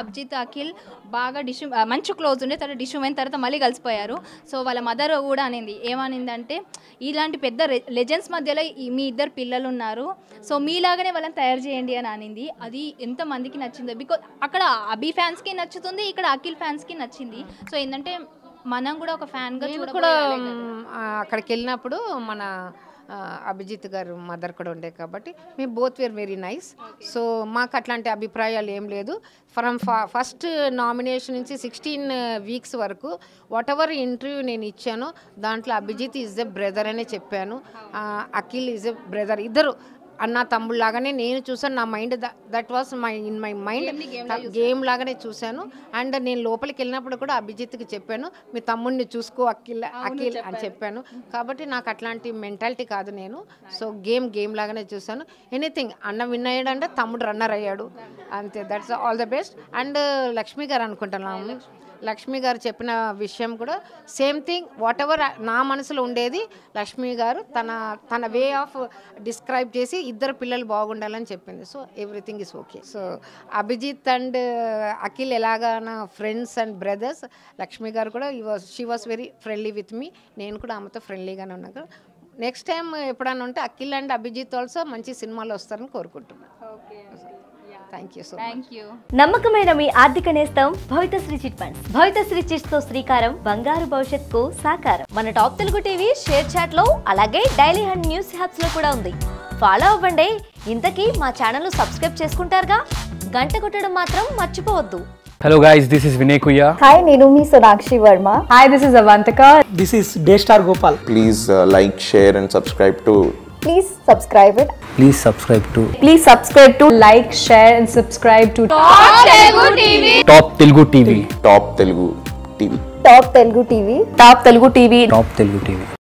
అభిజిత్ అఖిల్ బాగా డిషు ఆ, మంచి క్లోజ్ ఉండే తర్వాత డిషు అయిన తర్వాత మళ్ళీ కలిసిపోయారు సో వాళ్ళ మదర్ కూడా అనింది ఏమనిందంటే ఇలాంటి పెద్ద లెజెండ్స్ మధ్యలో ఈ- మీ ఇద్దరు పిల్లలు ఉన్నారు సో మీలాగానే వాళ్ళని తయారు చేయండి అని అనింది అది ఎంతమందికి నచ్చిందో బికాజ్ అక్కడ అభి ఫ్యాన్స్కి నచ్చుతుంది ఇక్కడ అఖిల్ ఫ్యాన్స్కి నచ్చింది సో ఏంటంటే మనం కూడా ఒక ఫ్యాన్గా నేను చూడ కూడా మ్, ఆ, అక్కడికి వెళ్ళినప్పుడు మన ఆ, అభిజిత్ గారు మదర్ కూడా ఉండే కాబట్టి మేము both were very nice so మాకు అట్లాంటి అభిప్రాయాలు ఏం లేదు ఫ్రమ్ ఫస్ట్ నామినేషన్ నుంచి సిక్స్టీన్ వీక్స్ వరకు వాట్ ఎవర్ ఇంటర్వ్యూ నేను ఇచ్చానో దాంట్లో అభిజిత్ ఈజ్ ఎ బ్రదర్ అనే చెప్పాను ఆ, అఖిల్ ఈజ్ ఎ బ్రదర్ ఇద్దరు అన్న తమ్ముళ్ళలాగానే నేను చూసాను నా mind that was my in my mind game లాగానే చూశాను అండ్ నేను లోపలికి వెళ్ళినప్పుడు కూడా అభిజిత్కి చెప్పాను మీ తమ్ముడిని చూసుకో అఖిల్ అఖిల్ అని చెప్పాను కాబట్టి నాకు అట్లాంటి మెంటాలిటీ కాదు నేను సో గేమ్ గేమ్ లాగానే చూశాను ఎనీథింగ్ అన్న విన్ అయ్యాడంటే తమ్ముడు రన్నర్ అయ్యాడు అంతే that's all the best and Lakshmi garu అనుకుంటున్నాము లక్ష్మి గారు చెప్పిన విషయం కూడా సేమ్ థింగ్ వాట్ ఎవర్ నా మనసులో ఉండేది లక్ష్మి గారు తన తన వే ఆఫ్ డిస్క్రైబ్ చేసి ఇద్దరు పిల్లలు బాగుండాలని చెప్పింది so everything is okay so Abhijit and Akhil ఎలాగా నా friends and brothers Lakshmi garu కూడా she was very friendly with me నేను కూడా ఆమెతో ఫ్రెండ్లీగానే ఉన్నాను నెక్స్ట్ టైం ఎప్పుడైనా ఉంటే అఖిల్ అండ్ అభిజిత్ ఆల్సో మంచి సినిమాలు వస్తారని కోరుకుంటున్నాను thank you so much thank you నమ్మకమైన మీ ఆర్థిక నేస్తం Bhavitasri chit funds Bhavitasri chits తో శ్రీకారం బంగారు భవిష్యత్తుకు సాకారం మన top Telugu TV ShareChat లో అలాగే డైలీ హండ్ న్యూస్ హ్యాప్స్ లో కూడా ఉంది ఫాలో అవ్వండి ఇంతకీ మా ఛానల్ సబ్స్క్రైబ్ చేసుకుంటారుగా గంట కొట్టడం మాత్రం మర్చిపోవద్దు Hello guys, this is Vinay Kuya. Hi, నేను మీ Sonakshi Varma Hi, this is Avantika. This is Daystar Gopal. please uh, like, share, and subscribe to please subscribe it Please subscribe to Please subscribe to like, share, and subscribe to Top Telugu TV. Top Telugu TV. Top Telugu TV Top Telugu TV. Top Telugu TV.